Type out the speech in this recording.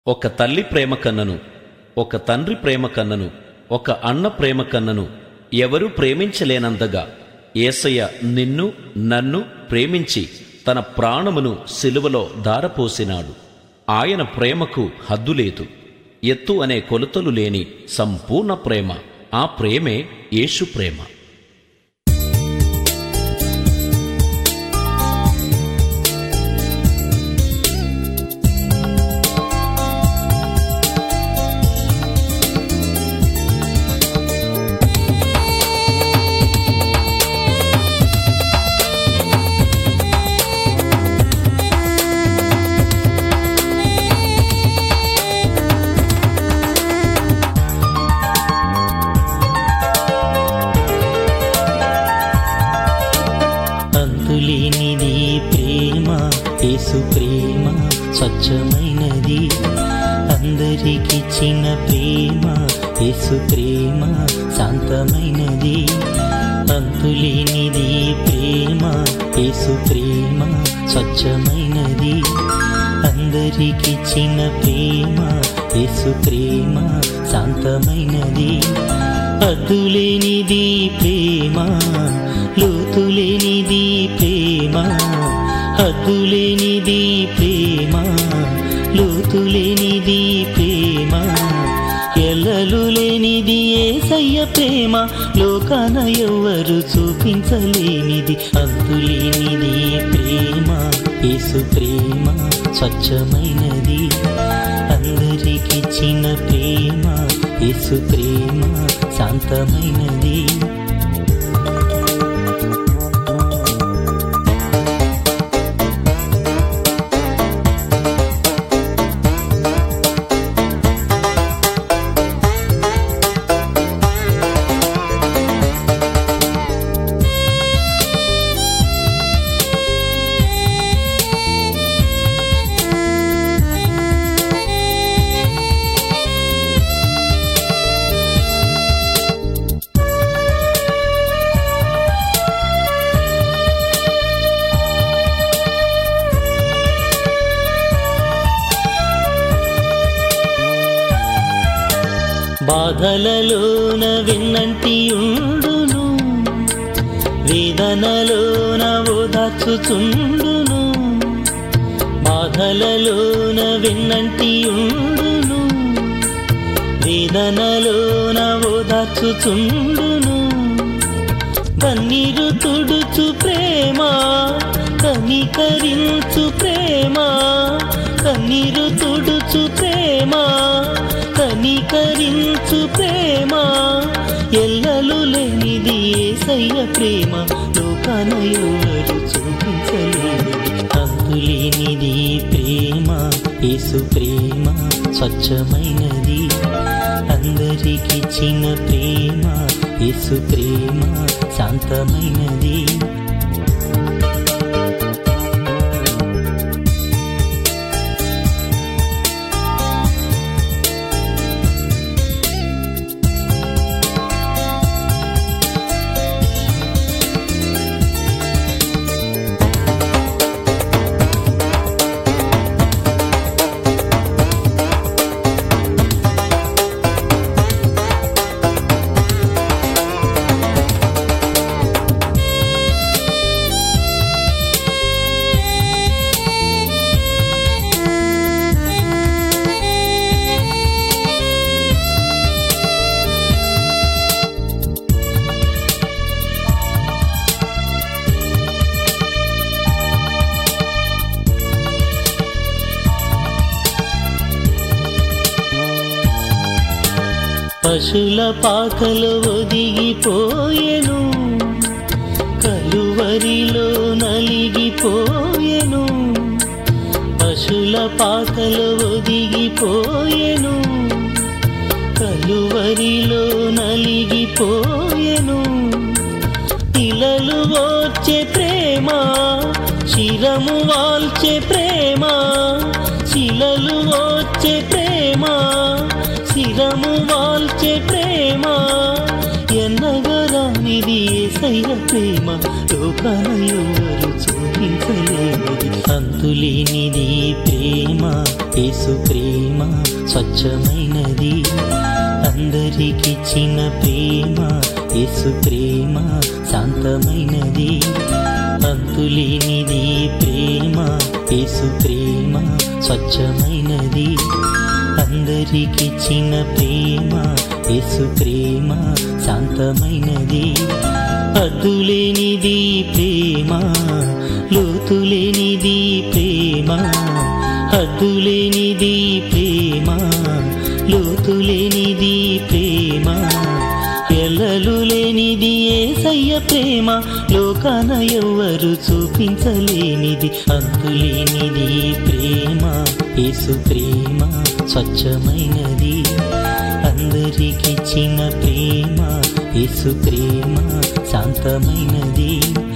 ఒక తల్లి ప్రేమ కన్నను ఒక తండ్రి ప్రేమ కన్నను ఒక అన్న ప్రేమ కన్నను ఎవరూ ప్రేమించలేనందగా ఏసయ్య నిన్ను నన్ను ప్రేమించి తన ప్రాణమును సిలువలో దారపోసినాడు ఆయన ప్రేమకు హద్దు లేదు ఎత్తు అనే కొలతలు లేని సంపూర్ణ ప్రేమ ఆ ప్రేమే యేసు ప్రేమ అంతులేనిది ప్రేమ యేసు ప్రేమ స్వచ్ఛమైనది అందరికిచ్చిన ప్రేమ యేసు ప్రేమ శాంతమైనది అంతులేనిది ప్రేమ యేసు ప్రేమ స్వచ్ఛమైనది అందరికిచ్చిన ప్రేమ యేసు ప్రేమ శాంతమైనది అద్దులేనిది ప్రేమ లోతులేనిది ప్రేమ హద్దులేనిది ప్రేమ లోతులేనిది ప్రేమ ఎల్లలు లేనిది ఏసయ్య ప్రేమ లోకాన ఎవ్వరు చూపించలేనిది అంతులేనిది ప్రేమ యేసు ప్రేమ స్వచ్ఛమైనది అందరికిచ్చిన ప్రేమ యేసు ప్రేమ శాంతమైనది బాధలలోన విన్నంటి ఉండును వేదనలోన ఓదార్చుచుండును బాధలలోన విన్నంటి ఉండును వేదనలోన ఓదార్చుచుండును కన్నీరు తుడుచు ప్రేమ కనికరించు ప్రేమ కన్నీరు తుడుచు ప్రేమ కనికరించు ప్రేమ ఎల్లలు లేనిది ఏసయ్య ప్రేమ లోకాన ఎవరు చూపించలేదు అంతులేనిది ప్రేమ యేసు ప్రేమ స్వచ్ఛమైనది అందరికిచ్చిన ప్రేమ యేసు ప్రేమ శాంతమైనది పశుల పాకలు ఒదిగిపోయెను కలువరిలో నలిగిపోయెను పశుల పాకలు ఒదిగిపోయెను కలువరిలో నలిగిపోయెను ఇలలు ఓర్చే ప్రేమ శిరము వాల్చే ప్రేమ శిలలు ఓర్చే ప్రేమ శిరము వాల్చే ప్రేమ ఎన్నగరా కానిది ఏసయ్య ప్రేమ లోకాన ఎవరు చూపించలేనిది అంతులేనిది ప్రేమ యేసు ప్రేమ స్వచ్ఛమైనది అందరికిచ్చిన ప్రేమ యేసు ప్రేమ శాంతమైనది అంతులేనిది ప్రేమ యేసు ప్రేమ స్వచ్ఛమైనది అందరికిచ్చిన ప్రేమ యేసు ప్రేమ శాంతమైనది అద్దులేనిది ప్రేమ లోతులేనిది ప్రేమ హద్దులేనిది ప్రేమ లోతులేనిది ప్రేమ ఎల్లలు లేనిది ఏసయ్య ప్రేమ లోకాన ఎవ్వరు చూపించలేనిది అంతులేనిది ప్రేమ యేసు ప్రేమ స్వచ్ఛమైనది అందరికిచ్చిన ప్రేమ యేసు ప్రేమ శాంతమైనది